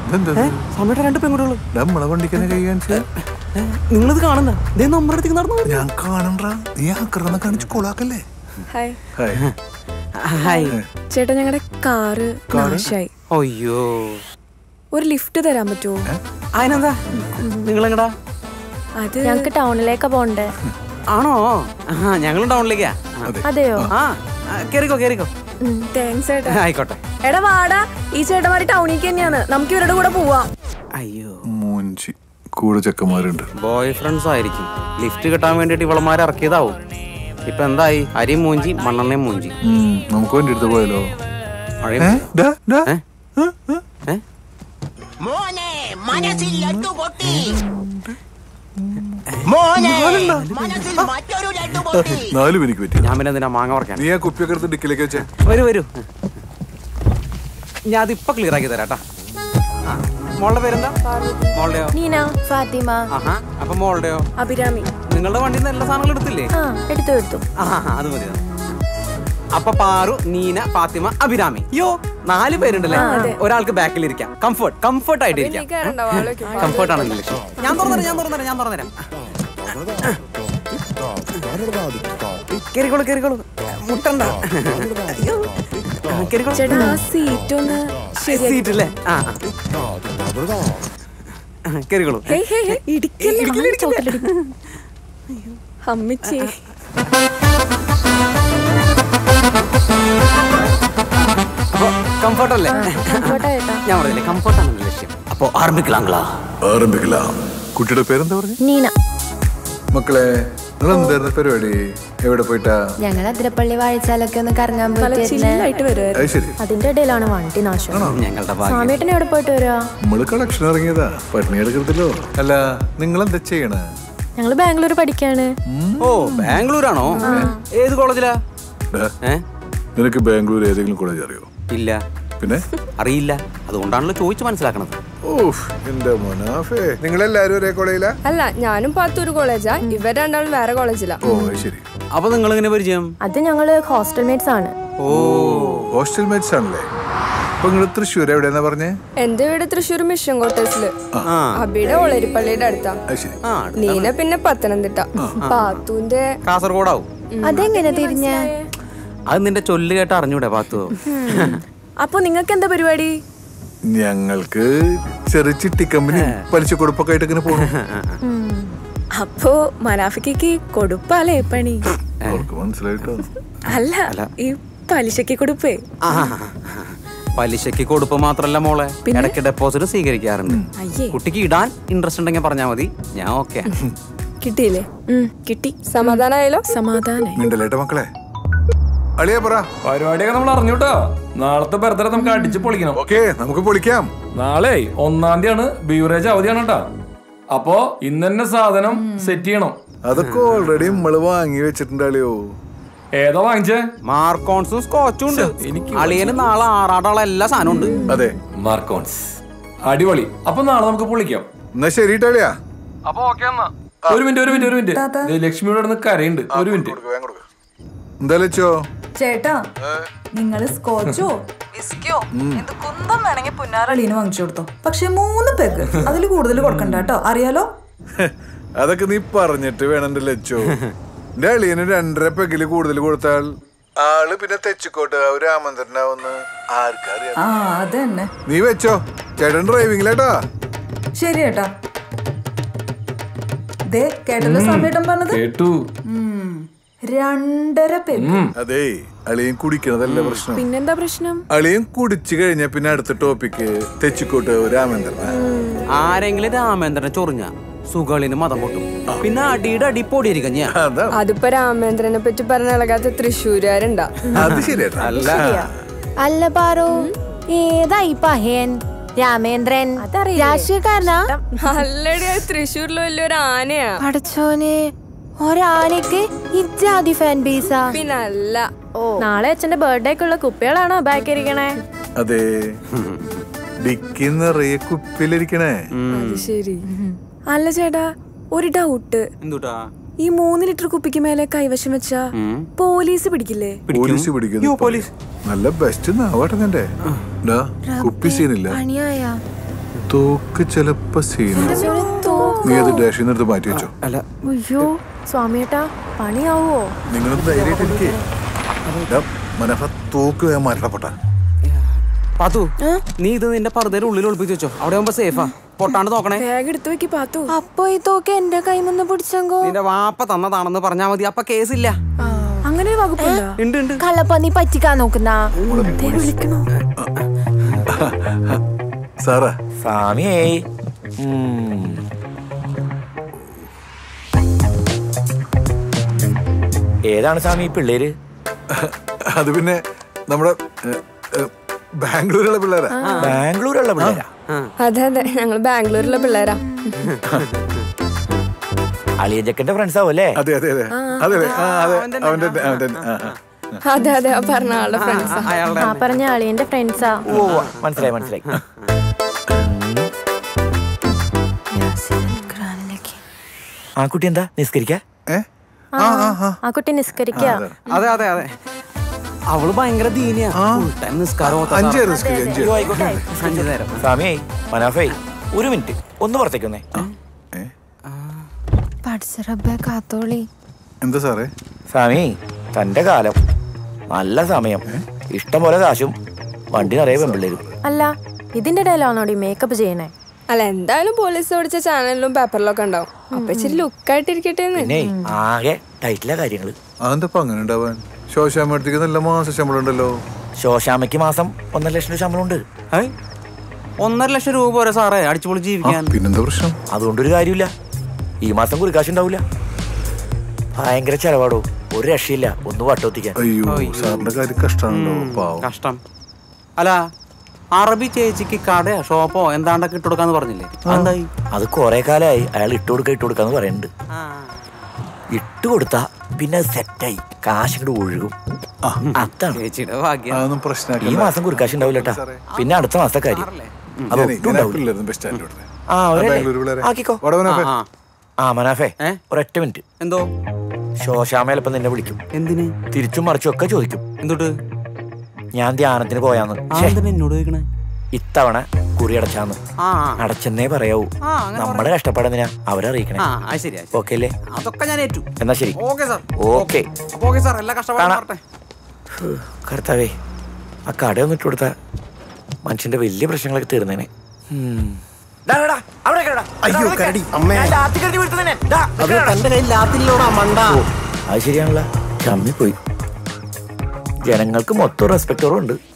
ഇതെന്താ സമയത്ത് രണ്ട് പെൺകുട്ടികൾ നമ്മളെ വണ്ടിക്കന്നെ കൈ കാണിച്ച നിങ്ങളിത് കാണുന്ന ദേ നമ്മുടെ അടുത്തേക്ക് നടന്നു വരുന്നു. ഞാൻ കാണണ്ട നീ ആക്രമണ കാണിച്ച് കൊളാക്കല്ലേ ഹായ് ഹായ് ഹായ് ചേട്ടാ ഞങ്ങളുടെ കാറ് നാശായി അയ്യോ ഒരു ലിഫ്റ്റ് തരാൻ പറ്റുമോ അതിനെന്താ നിങ്ങളെങ്ങടാ അത് ഞങ്ങക്ക് ടൗണിലേക്കാ പോണ്ടേ ആണോ ആ ഞങ്ങളും ടൗണിലേക്കാ ആ. അതെയോ ആ ആ, കേറിക്കോ കേറിക്കോ താങ്ക്സ് ചേട്ടാ ആയിക്കോട്ടെ എടാ വാടാ ഈ ചേട്ടന്മാര് ടൗണിലേക്ക് തന്നെയാണ് നമുക്ക് ഇവരുടെ കൂടെ പോവാം അയ്യോ മൂഞ്ചി കൂടെ ചെക്കന്മാരുണ്ട് ബോയ് ഫ്രണ്ട്സ് ആയിരിക്കും ലിഫ്റ്റ് കിട്ടാൻ വേണ്ടിട്ട് ഇവളമാരെ ഇറക്കിയതാവും ഇപ്പൊ എന്തായി അരിയും മൂഞ്ചി മണ്ണെണ്ണയും മൂഞ്ചി ഉം, നമുക്ക് വണ്ടി എടുത്ത് പോയാലോ മഴയും ഏ? ഡാ, ഡാ. ഏ? ഏ? മോനെ മനസ്സിൽ ലഡ്ഡു പൊട്ടി മോനെ മനസ്സിൽ മറ്റൊരു ലഡ്ഡു പൊട്ടി നാല് പേർക്ക് പറ്റി ഞാൻ പിന്നെ എന്തിനാ മാങ്ങ പറിക്കാൻ നീ ആ കുപ്പിയൊക്കെ എടുത്ത് ഡിക്കിലേക്ക് വെച്ചേ വരൂ വരൂ ഞാൻ അതിപ്പോ ക്ലിയർ ആക്കി തരാം കേട്ടാ ആ, മോളുടെ പേരെന്താ മോളുടെയോ നീന ഫാത്തിമ ആഹാ അപ്പൊ മോളുടെയോ അഭിരാമി നിങ്ങളുടെ വണ്ടിയിൽ നിന്ന് എല്ലാ സാധനങ്ങളും എടുത്തില്ലേ ആ എടുത്തു എടുത്തു ആ അത് മതി അത്. അപ്പൊ പാറു നീന ഫാത്തിമ അഭിരാമി യോ നാല് പേരുണ്ടല്ലേ ഒരാൾക്ക് ബാക്കിൽ ഇരിക്കാം കംഫർട്ട് കംഫർട്ട് ആയിട്ട് ഇരിക്കാം കംഫർട്ട് ആണല്ലോ ലക്ഷ്യം ഞാൻ തുറന്നുതരാം ഞാൻ തുറന്നുതരാം ഞാൻ തുറന്നുതരാം കേറിക്കോളൂ കേറിക്കോളൂ മുട്ടണ്ട അയ്യോ. ആ, കേറിക്കോളൂ ചേട്ടാ ആ സീറ്റ് ഒന്ന് സീറ്റ് അല്ലേ ആ ആ. ആ, കേറിക്കോളൂ ഹേയ് ഹേയ് ഹേയ്, ഇടിക്കല്ലേ ഇടിക്കില്ല, ഇടിക്കില്ല. അമ്മച്ചി അപ്പൊ കംഫർട്ട് അല്ലേ കംഫർട്ടാ ചേട്ടാ ഞാൻ പറഞ്ഞില്ലേ കംഫർട്ട് ആണ് ലക്ഷ്യം അപ്പൊ ആരംഭിക്കലാങ്കളാ ആരംഭിക്കലാം കുട്ടിയുടെ പേരെന്താ പറഞ്ഞു നീന മക്കളെ നിങ്ങൾ എന്തായിരുന്നു പരിപാടി എവിടെ പോയിട്ടാ ഞങ്ങൾ അതിരപ്പള്ളി വാഴച്ചാലൊക്കെ ഒന്ന് കറങ്ങാൻ നല്ല പോയിട്ടിരുന്നേ ചില്ലായിട്ട് വരുമായിരുന്നു അത് ശരി അതിന്റെ ഇടയിലാണ് വണ്ടി നാശം ഞങ്ങളുടെ ഭാഗ്യം സ്വാമിയേട്ടൻ എവിടെ പോയിട്ട് വരാ നമ്മള് കളക്ഷൻ ഇറങ്ങിയതാ പട്ടിണി എടുക്കരുതല്ലോ അല്ല നിങ്ങൾ എന്താ ചെയ്യണേ ഞങ്ങള് ബാംഗ്ലൂർ പഠിക്കാണ് ഓ ബാംഗ്ലൂരാണോ ഏത് കോളേജിലാ ഡാ, ഏ നിനക്ക് ബാംഗ്ലൂർ ഏതെങ്കിലും കോളേജ് അറിയോ ഇല്ല പിന്നെ അറിയില്ല അതുകൊണ്ടാണല്ലോ ചോദിച്ചു മനസ്സിലാക്കണത് ഓഫ് എന്റെ മൊനാഫേ നിങ്ങളെല്ലാരും ഒരേ കോളേജിലാ അല്ല ഞാനും പാത്തൂർ കോളേജാ ഇവർ രണ്ടാളും വേറെ കോളേജിലാ ഓ അത് ശരി അപ്പൊ നിങ്ങൾ എങ്ങനെ പരിചയം അത് ഞങ്ങള് ഹോസ്റ്റൽ മേറ്റ്സ് ആണ് ഓ ഹോസ്റ്റൽ മേറ്റ്സ് ആണല്ലേ അപ്പൊ നിങ്ങൾ തൃശ്ശൂർ എവിടെയെന്നാ പറഞ്ഞേ എന്റെ വീട് തൃശ്ശൂർ മിഷൻ ക്വാർട്ടേഴ്സില് ആ അബിയുടെ ഒളരിപ്പള്ളിയുടെ അടുത്താ അത് ശരി ആ നീന പിന്നെ പത്തനംതിട്ട പാത്തൂന്റെ കാസർഗോഡാവും അതെങ്ങനെ തിരിഞ്ഞ അത് നിന്റെ ചൊല്ല് കേട്ട് അറിഞ്ഞൂടെ പാത്തു അപ്പൊ നിങ്ങൾക്ക് എന്താ പരിപാടി ഞങ്ങൾക്ക് ചെറിയ ചിട്ടി കമ്പനി പലിശ കൊടുപ്പൊക്കെ ആയിട്ട് ഇങ്ങനെ പോകണം അപ്പോ മനാഫിക്ക് കൊടുപ്പാലേ പണി അവർക്ക് മനസ്സിലായിട്ടോ അല്ല ഈ പലിശക്ക് കൊടുപ്പേ ആ, പലിശക്ക് കൊടുപ്പ് മാത്രല്ല മോളെ ഇടയ്ക്ക് ഡെപ്പോസിറ്റ് സ്വീകരിക്കാറുണ്ട് അയ്യേ കുട്ടിക്ക് ഇടാൻ ഇൻട്രസ്റ്റ് ഉണ്ടെങ്കിൽ പറഞ്ഞാൽ മതി ഞാൻ ഓക്കെ കിട്ടിയില്ലേ കിട്ടി സമാധാനായാലോ സമാധാനായി മിണ്ടലേട്ട മക്കളെ അളിയാ പറ പരിപാടിയൊക്കെ നമ്മൾ അറിഞ്ഞൂട്ടോ നാളത്തെ ബർത്ത്ഡേ നമുക്ക് അടിച്ച് പൊളിക്കണം ഓക്കെ നമുക്ക് പൊളിക്കാം നാളെ ഒന്നാം തീയതിയാണ് ബീവറേജ് അവധിയാണ് കേട്ടാ അപ്പോ ഇന്ന് തന്നെ സാധനം സെറ്റ് ചെയ്യണം അതൊക്കെ ഓൾറെഡി നമ്മള് വാങ്ങി വെച്ചിട്ടുണ്ട് അളിയോ ഏതാ വാങ്ങിച്ചേ മാർക്കോൺസും സ്കോച്ചും ഉണ്ട് എനിക്ക് അളിയന് നാളെ ആറാടുള്ള എല്ലാ സാധനവും ഉണ്ട് അതെ മാർക്കോൺസ് അടിപൊളി അപ്പൊ നാളെ നമുക്ക് പൊളിക്കാം എന്നാ ശരി അളിയാ അപ്പൊ ഓക്കെ എന്നാ ഒരു മിനിറ്റ് ഒരു മിനിറ്റ് ഒരു മിനിറ്റ് ദേ ലക്ഷ്മിയുടെ അടുത്ത് കരയുണ്ട് ഒരു മിനിറ്റ് എന്താ ലച്ചോ ചേട്ടാ നിങ്ങൾ സ്കോച്ചോ വിസ്കിയോ എന്ത് കുന്തം വേണമെങ്കിൽ പുന്നാറളീന് വാങ്ങിച്ചു കൊടുത്തോ പക്ഷെ മൂന്ന് പെഗ് അതിൽ കൂടുതൽ കൊടുക്കണ്ട കേട്ടോ അറിയാലോ അതൊക്കെ നീ പറഞ്ഞിട്ട് വേണം എന്റെ ലച്ചോ എന്റെ അളിയന് രണ്ടര പെഗില് കൂടുതൽ കൊടുത്താൽ ആള് പിന്നെ തെച്ചിക്കോട്ട് ആ ഒരു ആമന്ത്രനാവുന്ന് ആർക്കറിയാം ആ അത് തന്നെ നീ വെച്ചോ ചേട്ടൻ ഡ്രൈവിംഗിലേട്ടാ ശരി ചേട്ടാ ദേ കേട്ടല്ലോ സമയട്ടം പറഞ്ഞത് കേട്ടു ഉം. രണ്ടര പെഗ് അതേ അളിയൻ കുടിക്കണതല്ല പ്രശ്നം പിന്നെന്താ പ്രശ്നം അളിയൻ കുടിച്ചു കഴിഞ്ഞ പിന്നെ അടുത്ത ടോപ്പിക്ക് തെച്ചിക്കോട്ട് രാമേന്ദ്രന ആരെങ്കിലും രാമേന്ദ്രനെ ചൊറിഞ്ഞ സുകളിന് മതം പൊട്ടും പിന്നെ അടിയുടെ അടി പൊടിയിരിക്കും ഞാൻ അതാ അതിപ്പോ രാമേന്ദ്രനെ പറ്റി പറഞ്ഞ ഇളകാത്ത തൃശ്ശൂരുകാരുണ്ടാ അത് ശരിയേട്ടാ അല്ല അല്ല പാറു ഏതായി പഹയൻ രാമേന്ദ്രൻ രാഷ്ട്രീയക്കാരനാ അല്ലടി അത് തൃശ്ശൂരിലെ വലിയൊരു ആനയാ പഠിച്ചോനെ ഒരാനക്ക് ഇജാതി ഫാൻ ബേസാ പിന്നല്ല ഓ നാളെ അച്ഛന്റെ ബർത്ത്ഡേക്കുള്ള കുപ്പികളാണോ ബാക്കി ഇരിക്കണേ അതെ ഡിക്കി നിറയെ കുപ്പിയിലിരിക്കണേ അത് ശരി അല്ല ചേട്ടാ ഒരു ഡൗട്ട് എന്തുട്ടാ ഈ മൂന്ന് ലിറ്റർ കുപ്പിക്ക് മേലെ കൈവശം വെച്ചാ പോലീസ് പിടിക്കില്ലേ പോലീസ് പിടിക്കുന്നു പോലീസ് നല്ല ബെസ്റ്റ് നാവാട്ടെ നിന്റെ ഡാ, കുപ്പി സീനില്ല പണിയായ തോക്ക് ചിലപ്പോ സീന നീ അത് ഡാഷിൽ നിന്ന് എടുത്ത് മാറ്റി വെച്ചോ അല്ല അയ്യോ സ്വാമിയേട്ടാ പണിയാവോ നിങ്ങളൊന്ന് ധൈര്യമായിട്ട് ഇരിക്കേ മനഫ തോക്ക് വേഗം മരണപ്പെട്ട പാത്തു നീ ഇത് നിന്റെ പർദ്ദയുടെ ഉള്ളിൽ ഒളിപ്പിച്ച് വെച്ചോ അവിടെ ആവുമ്പോ സേഫാ പൊട്ടാണ്ട് നോക്കണേ ബാഗ് എടുത്തു വെക്കി പാത്തു അപ്പൊ ഈ തോക്ക് എന്റെ കൈമന്ന് പിടിച്ചെങ്കോ നിന്റെ വാപ്പ തന്നതാണെന്ന് പറഞ്ഞാ മതി അപ്പൊ കേസില്ല അങ്ങനെ ഒരു വകുപ്പുണ്ടോ ഉണ്ട് ഉണ്ട് കള്ളപ്പന്നി പറ്റിക്കാൻ നോക്കുന്ന വിളിക്കണോ സാറാ സ്വാമിയേ ഉം. ഏതാണ് സ്വാമി ഈ പിള്ളേര് അത് പിന്നെ നമ്മുടെ ഏ, ഏ, ബാംഗ്ലൂരിലുള്ള പിള്ളേരാ ബാംഗ്ലൂരുള്ള പിള്ളേരാ അതെ അതെ ഞങ്ങൾ ബാംഗ്ലൂരിലെ പിള്ളേരാ അളിയജക്കന്റെ ഫ്രണ്ട്സ് ആവും അല്ലേ അതെ അതെ അതെ അതെ അതെ ആ, അതെ അവന്റെ അവന്റെ ആ, ആ. അതെ അതെ ആ പറഞ്ഞ ആളുടെ ഫ്രണ്ട്സാ അയാളുടെ ആ പറഞ്ഞ അളിയന്റെ ഫ്രണ്ട്സാ ഓ മനസ്സിലായി മനസ്സിലായി ആ കുട്ടി എന്താ നിസ്കരിക്ക ഏ ആ ആ കുട്ടി നിസ്കരിക്ക അതെ അതെ അതെ അവള് ഭയങ്കര ദീനിയാ Full time നിസ്കാരം ഓത്ത അഞ്ച് പേര് നിസ്കരിക്കും, അഞ്ച് പേര്. ആയിക്കോട്ടെ അഞ്ചു നേരം സ്വാമിയേ മനാഫേ ഒരു മിനിറ്റ് ഒന്ന് പുറത്തേക്ക് വന്നേ ഏ? പഠിച്ചറബ്ബെ കാത്തോളി എന്താ സാറേ സ്വാമി തന്റെ കാലം നല്ല സമയം ഇഷ്ടം പോലെ കാശും വണ്ടി നിറയെ പെമ്പിള്ളേരും അല്ല ഇതിന്റെ ഇടയിലാണോടി മേക്കപ്പ് ചെയ്യണേ അല്ല എന്തായാലും പോലീസ് ഓടിച്ച ചാനലിലും പേപ്പറിലും ഒക്കെ ഉണ്ടാവും അപ്പൊ ഇച്ചിരി ലുക്കായിട്ടിരിക്കട്ടെ പിന്നെ ആകെ ടൈറ്റിലെ കാര്യങ്ങള് അതെന്താ ഇപ്പൊ അങ്ങനെ ഉണ്ടാവാൻ ശോശാമടുത്തേക്ക് നല്ല മാസ ശമ്പളം ഉണ്ടല്ലോ ശോശാമയ്ക്ക് മാസം ഒന്നര ലക്ഷം രൂപ ശമ്പളം ഉണ്ട് ഹൈ, ഒന്നര ലക്ഷം രൂപ പോരെ സാറേ അടിച്ചുപൊളി ആ, ജീവിക്കാൻ പിന്നെന്താ പ്രശ്നം അതുകൊണ്ടൊരു കാര്യമില്ല ഈ മാസം കുറിക്കാശ് ഉണ്ടാവില്ല ഭയങ്കര ചെലവാടോ ഒരു രക്ഷയില്ല ഒന്ന് വട്ടോത്തിക്കാൻ അയ്യോ സാറിന്റെ കാര്യം കഷ്ടാണല്ലോ പാവം കഷ്ടം അല്ല അറബി ചേച്ചിക്ക് കടയോ ഷോപ്പോ എന്താണ്ടൊക്കെ ഇട്ട് കൊടുക്കാന്ന് പറഞ്ഞില്ലേ എന്തായി അത് കുറെ കാലമായി അയാൾ ഇട്ട് കൊടുക്ക ഇട്ട് കൊടുക്കാന്ന് പറയുന്നുണ്ട് ഇട്ട് കൊടുത്താ പിന്നെ അത് സെറ്റായി കാശ് ഇങ്ങോട്ട് ഒഴുകും അതാണ് ചേച്ചിയുടെ ഭാഗ്യം അതൊന്നും ഈ പ്രശ്നമാക്കില്ല മാസം കുറിക്കാശ് ഉണ്ടാവില്ല കേട്ടാ പിന്നെ അടുത്ത മാസത്തെ കാര്യം അത് ഞാനേ, ഒട്ടും ഞാൻ ഉണ്ടാവില്ല പിള്ളേരുന്ന് ബസ് സ്റ്റാൻഡിൽ വിടുന്നത്. ആ ആ, ഒരല്ലേ? ബാംഗ്ലൂർ പിള്ളേരെ. ആക്കിക്കോ വാടാ മോനെ. ആ, ആ. ആ മനാഫേ ഏ? ഒരൊറ്റ മിനിറ്റ് എന്തോ ശോശാമേലപ്പം നിന്നെ വിളിക്കും എന്തിന് തിരിച്ചും മറിച്ചും ഒക്കെ ചോദിക്കും എന്തൊട്ട് ഞാൻ ധ്യാനത്തിന് പോയാന്ന് ആ ഛേ, എന്തിനാ എന്നോട് ചോദിക്കണേ ഇത്തവണ കുറി അടച്ചാന്ന് ആ അടച്ചെന്നേ പറയാവൂ ആ, അങ്ങനെ നമ്മുടെ കഷ്ടപ്പാടെന്തിനാ അവരറിയിക്കണേ ആ അത് ശരിയാ ഓക്കെ അല്ലേ അതൊക്കെ ഞാൻ ഏറ്റു എന്നാ ശരി ഓക്കെ സാർ ഓക്കെ അപ്പൊ ഓക്കെ സാർ എല്ലാ കഷ്ടപ്പാടും കാണാം. മാറട്ടെ കർത്താവേ ആ കടയൊന്നും ഇട്ട് കൊടുത്ത മനുഷ്യന്റെ വലിയ പ്രശ്നങ്ങളൊക്കെ തീർന്നേനെ ഉം. ഡാ, ഡാ, ഡാ, അവിടെ നിൽക്കടാ. അയ്യോ, അവിടെ നിൽക്ക്. കരടി, അമ്മേ. ഞാൻ ലാത്തി കരുതി വീഴ്ത്തു നിന്നെ. ഡാ, അത് നിൽക്കടാ. തന്റെ കയ്യിൽ ലാത്തില്ലോടാ മണ്ട അത് ശരിയാണല്ലോ ചമ്മി പോയി ജനങ്ങൾക്ക് മൊത്തം റെസ്പെക്ടറും ഉണ്ട്